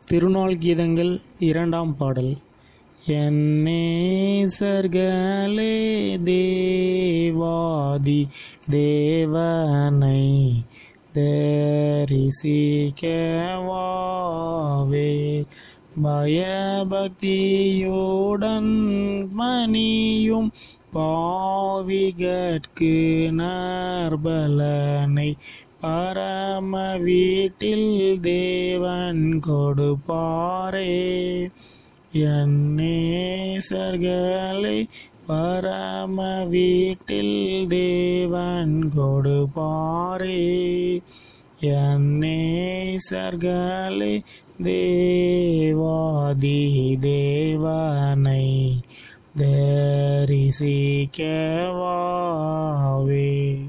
திருநாள் கீதங்கள் இரண்டாம் பாடல் என்னேசர்களே தேவாதி தேவனை தரிசிக்கவாவே பயபக்தியுடன் மணியும் பாவிகட்கு நர்பலனை பரம வீட்டில் தேவன் கொடுப்பாரே என்னேசர்களை பரம வீட்டில் தேவன் கொடுப்பாரே என்னேசர்களை தேவாதி தேவனை தரிசிக்கவாவே